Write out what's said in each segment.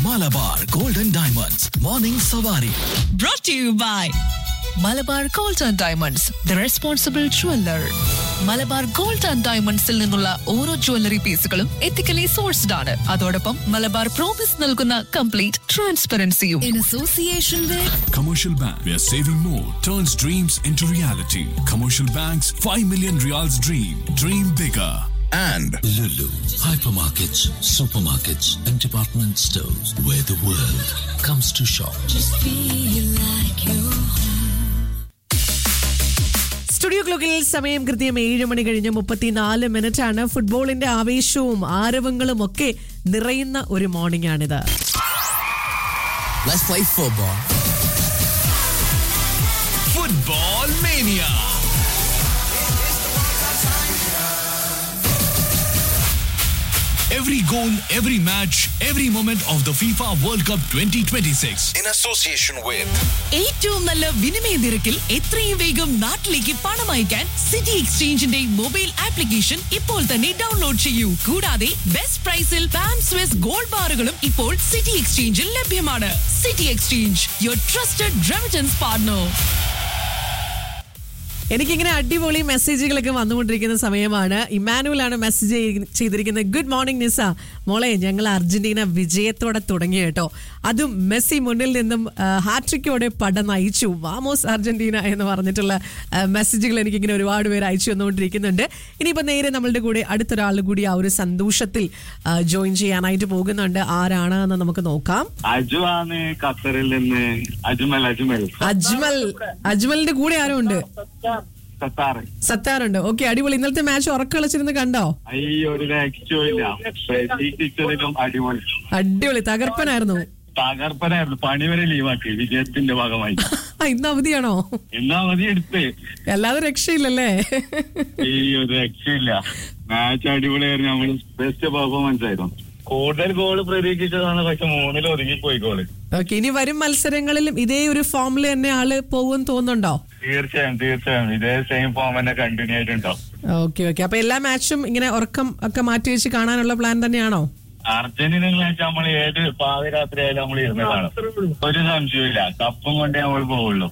Malabar golden diamonds morning സവാരി brought to you by Malabar gold and diamonds the responsible jeweller Malabar gold and ഡയമണ്ട്സിൽ നിന്നുള്ള ഓരോ jewellery പീസുകളും ethically sourced ആണ് അതോടൊപ്പം മലബാർ പ്രോമിസ് നൽകുന്ന കംപ്ലീറ്റ് ട്രാൻസ്പെറൻസിയും in association with Commercial Bank, where saving more turns dreams into reality. Commercial Bank's 5 million reals dream. Dream bigger. and Lulu, hypermarkets, supermarkets, and department stores where the world comes to shop. Studio ക്ലോക്കിൽ സമയം കൃത്യം ഏഴ് മണി കഴിഞ്ഞ് മുപ്പത്തിനാല് minute ആണ് ഫുട്ബോളിന്റെ ആവേശവും ആരവങ്ങളും ഒക്കെ നിറയുന്ന ഒരു മോർണിംഗ് ആണിത് let's play football. Football Mania. Every goal, every match, every moment of the FIFA World Cup 2026. In association with ഏറ്റവും നല്ല വിനിമയ നിരക്കിൽ എത്രയും വേഗം നാട്ടിലേക്ക് പണം അയക്കാൻ സിറ്റി എക്സ്ചേഞ്ചിന്റെ മൊബൈൽ ആപ്ലിക്കേഷൻ ഇപ്പോൾ തന്നെ ഡൗൺലോഡ് ചെയ്യൂ കൂടാതെ ബെസ്റ്റ് പ്രൈസിൽ പാം സ്വിസ് ഗോൾഡ് ബാറുകളും ഇപ്പോൾ സിറ്റി എക്സ്ചേഞ്ചിൽ ലഭ്യമാണ് city exchange your trusted remittance partner എനിക്കിങ്ങനെ അടിപൊളി മെസ്സേജുകളൊക്കെ വന്നുകൊണ്ടിരിക്കുന്ന സമയമാണ് ഇമാനുവൽ ആണ് മെസ്സേജ് ചെയ്തിരിക്കുന്നത് ഗുഡ് മോർണിംഗ് നിസ മോളെ ഞങ്ങൾ അർജന്റീന വിജയത്തോടെ തുടങ്ങി കേട്ടോ അതും മെസ്സി മുന്നിൽ നിന്നും ഹാട്രിക്കോടെ പട നയിച്ചു വാമോസ് അർജന്റീന എന്ന് പറഞ്ഞിട്ടുള്ള ആ, മെസ്സേജുകൾ എനിക്കിങ്ങനെ ഒരുപാട് പേര് അയച്ചു വന്നുകൊണ്ടിരിക്കുന്നുണ്ട് ഇനിയിപ്പോൾ നേരെ നമ്മളുടെ കൂടെ അടുത്തൊരാൾ കൂടി ആ ഒരു സന്തോഷത്തിൽ ജോയിൻ ചെയ്യാനായിട്ട് പോകുന്നുണ്ട് ആരാണ് എന്ന് നമുക്ക് നോക്കാം അജു ആണ് ഖത്തറിൽ നിന്ന് അജ്മൽ അജ്മൽ അജ്മൽ അജ്മലിന്റെ കൂടെ ആരും ഉണ്ട് ഖത്താറ് സത്താറുണ്ട് ഓക്കെ അടിപൊളി ഇന്നലത്തെ മാച്ച് ഉറക്കളിച്ചിരുന്ന് കണ്ടോ അയ്യോ ഒരു രക്ഷയില്ല പ്രതീക്ഷിച്ചതിലും അടിപൊളി അടിപൊളി തകർപ്പനായിരുന്നു തകർപ്പനായിരുന്നു പണി വരെ ലീവാക്കി വിജയത്തിന്റെ ഭാഗമായി ആ ഇന്ന് അവധിയാണോ എന്നാ മതി എടുത്ത് അല്ലാതെ രക്ഷയില്ലല്ലേ ഈ ഒരു രക്ഷയില്ല മാച്ച് അടിപൊളിയായിരുന്നു നമ്മള് ബെസ്റ്റ് പെർഫോമൻസ് ആയിരുന്നു കൂടുതൽ ഗോള് പ്രതീക്ഷിച്ചതാണ് പക്ഷെ മൂന്നിൽ ഒതുങ്ങിപ്പോയി ഗോള് ഓക്കെ ഇനി വരും മത്സരങ്ങളിലും ഇതേ ഒരു ഫോമിൽ തന്നെ ആള് പോകുമെന്ന് തോന്നുന്നുണ്ടോ തീർച്ചയായും തീർച്ചയായും ഇതേ സെയിം ഫോം തന്നെ കണ്ടിന്യൂ ആയിട്ടുണ്ടാവും ഓക്കെ ഓക്കെ അപ്പൊ എല്ലാ മാച്ചും ഇങ്ങനെ ഉറക്കം ഒക്കെ മാറ്റി വെച്ച് കാണാനുള്ള പ്ലാൻ തന്നെയാണോ അർജന്റീന വെച്ചാൽ നമ്മൾ ഏത് പാതിരാത്രി ആയാലും നമ്മൾ ഇരുന്ന് കാണും ഒരു സംശയമില്ല കപ്പും കൊണ്ടേ നമ്മൾ പോവുള്ളൂ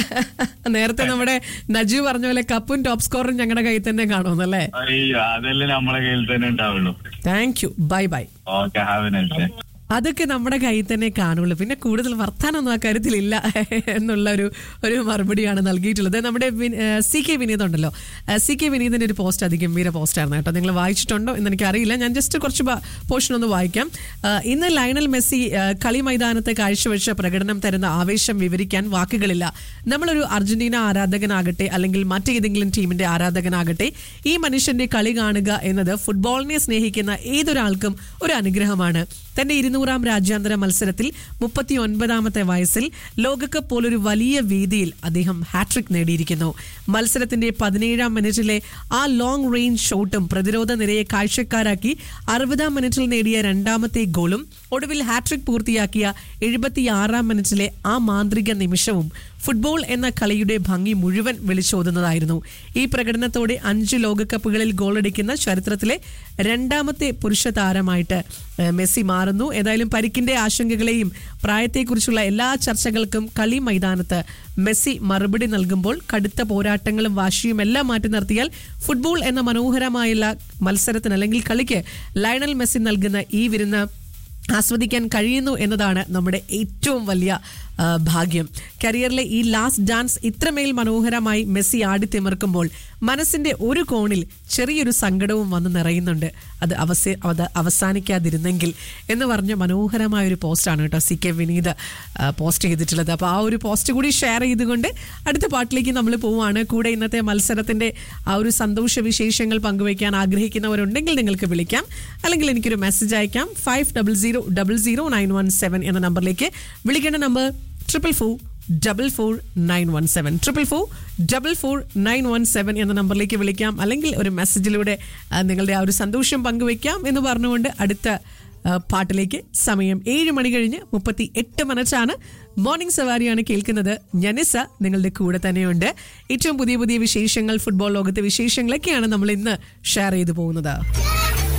നേരത്തെ നമ്മുടെ നജു പറഞ്ഞ പോലെ കപ്പും ടോപ്പ് സ്കോറും ഞങ്ങളുടെ കയ്യിൽ തന്നെ കാണുമെന്നല്ലേ അയ്യോ അതെല്ലാം നമ്മളെ കയ്യിൽ തന്നെ ഉണ്ടാവുള്ളൂ thank you bye bye okay have a nice day അതൊക്കെ നമ്മുടെ കയ്യിൽ തന്നെ കാണുള്ളൂ പിന്നെ കൂടുതൽ വർത്താനൊന്നും ആ കാര്യത്തിലില്ല എന്നുള്ള ഒരു ഒരു മറുപടിയാണ് നൽകിയിട്ടുള്ളത് നമ്മുടെ വിൻ- ഏഹ് സി കെ വിനീത് ഉണ്ടല്ലോ ഏഹ് സി കെ വിനീതിന്റെ ഒരു പോസ്റ്റ് അതിഗംഭീര പോസ്റ്റായിരുന്നു കേട്ടോ നിങ്ങൾ വായിച്ചിട്ടുണ്ടോ എന്ന് എനിക്കറിയില്ല ഞാൻ ജസ്റ്റ് കുറച്ച് പോർഷൻ ഒന്ന് വായിക്കാം ഏഹ് ഇന്ന് ലയണൽ മെസ്സി ഏഹ് കളി മൈതാനത്ത് കാഴ്ചവെച്ച പ്രകടനം തരുന്ന ആവേശം വിവരിക്കാൻ വാക്കുകളില്ല നമ്മളൊരു അർജന്റീന ആരാധകനാകട്ടെ അല്ലെങ്കിൽ മറ്റേതെങ്കിലും ടീമിന്റെ ആരാധകനാകട്ടെ ഈ മനുഷ്യന്റെ കളി കാണുക എന്നത് ഫുട്ബോളിനെ സ്നേഹിക്കുന്ന ഏതൊരാൾക്കും ഒരു അനുഗ്രഹമാണ് തന്റെ ഇരുന്നൂറാം രാജ്യാന്തര മത്സരത്തിൽ മുപ്പത്തി ഒൻപതാമത്തെ വയസ്സിൽ ലോകകപ്പ് പോലൊരു വലിയ വേദിയിൽ അദ്ദേഹം ഹാട്രിക് നേടിയിരിക്കുന്നു മത്സരത്തിന്റെ പതിനേഴാം മിനിറ്റിലെ ആ ലോങ് റേഞ്ച് ഷോട്ടും പ്രതിരോധ നിരയെ കാഴ്ചക്കാരാക്കി അറുപതാം മിനിറ്റിൽ നേടിയ രണ്ടാമത്തെ ഗോളും ഒടുവിൽ ഹാട്രിക് പൂർത്തിയാക്കിയ എഴുപത്തിയാറാം മിനിറ്റിലെ ആ മാന്ത്രിക നിമിഷവും ഫുട്ബോൾ എന്ന കളിയുടെ ഭംഗി മുഴുവൻ വിളിച്ചോതുന്നതായിരുന്നു ഈ പ്രകടനത്തോടെ അഞ്ച് ലോകകപ്പുകളിൽ ഗോളടിക്കുന്ന ചരിത്രത്തിലെ രണ്ടാമത്തെ പുരുഷ താരമായിട്ട് ഏഹ്, മെസ്സി മാറുന്നു ഏതായാലും പരിക്കിന്റെ ആശങ്കകളെയും പ്രായത്തെക്കുറിച്ചുള്ള എല്ലാ ചർച്ചകൾക്കും കളി മൈതാനത്ത് മെസ്സി മറുപടി നൽകുമ്പോൾ കടുത്ത പോരാട്ടങ്ങളും വാശിയും എല്ലാം മാറ്റി നിർത്തിയാൽ ഫുട്ബോൾ എന്ന മനോഹരമായുള്ള മത്സരത്തിന് അല്ലെങ്കിൽ കളിക്ക് ലയണൽ മെസ്സി നൽകുന്ന ഈ വിരുന്ന് ആസ്വദിക്കാൻ കഴിയുന്നു എന്നതാണ് നമ്മുടെ ഏറ്റവും വലിയ ആ, ഭാഗ്യം കരിയറിലെ ഈ ലാസ്റ്റ് ഡാൻസ് ഇത്രമേൽ മനോഹരമായി മെസ്സി ആടിത്തിമിർക്കുമ്പോൾ മനസ്സിന്റെ ഒരു കോണിൽ ചെറിയൊരു സങ്കടവും വന്ന് നിറയുന്നുണ്ട് അത് അവസ അത് അവസാനിക്കാതിരുന്നെങ്കിൽ എന്ന് പറഞ്ഞ മനോഹരമായ ഒരു പോസ്റ്റാണ് കേട്ടോ സി കെ വിനീത് ആ, പോസ്റ്റ് ചെയ്തിട്ടുള്ളത് അപ്പോൾ ആ ഒരു പോസ്റ്റ് കൂടി ഷെയർ ചെയ്തുകൊണ്ട് അടുത്ത പാട്ടിലേക്ക് നമ്മൾ പോവുകയാണ് കൂടെ ഇന്നത്തെ മത്സരത്തിന്റെ ആ ഒരു സന്തോഷ വിശേഷങ്ങൾ പങ്കുവയ്ക്കാൻ ആഗ്രഹിക്കുന്നവരുണ്ടെങ്കിൽ നിങ്ങൾക്ക് വിളിക്കാം അല്ലെങ്കിൽ എനിക്കൊരു മെസ്സേജ് അയക്കാം five double zero double zero nine one seven എന്ന നമ്പറിലേക്ക് വിളിക്കേണ്ട number triple four double four nine one seven triple four double four nine one seven എന്ന നമ്പറിലേക്ക് വിളിക്കാം അല്ലെങ്കിൽ ഒരു മെസ്സേജിലൂടെ ആ, നിങ്ങളുടെ ആ ഒരു സന്തോഷം പങ്കുവയ്ക്കാം എന്ന് പറഞ്ഞുകൊണ്ട് അടുത്ത ആ, പാട്ടിലേക്ക് സമയം ഏഴ് മണി കഴിഞ്ഞ് മുപ്പത്തി എട്ട് മിനിറ്റാണ് മോർണിംഗ് സവാരിയാണ് കേൾക്കുന്നത് ഞനിസ നിങ്ങളുടെ കൂടെ തന്നെയുണ്ട് ഏറ്റവും പുതിയ പുതിയ വിശേഷങ്ങൾ ഫുട്ബോൾ ലോകത്തെ വിശേഷങ്ങളൊക്കെയാണ് നമ്മൾ ഇന്ന് ഷെയർ ചെയ്തു പോകുന്നത്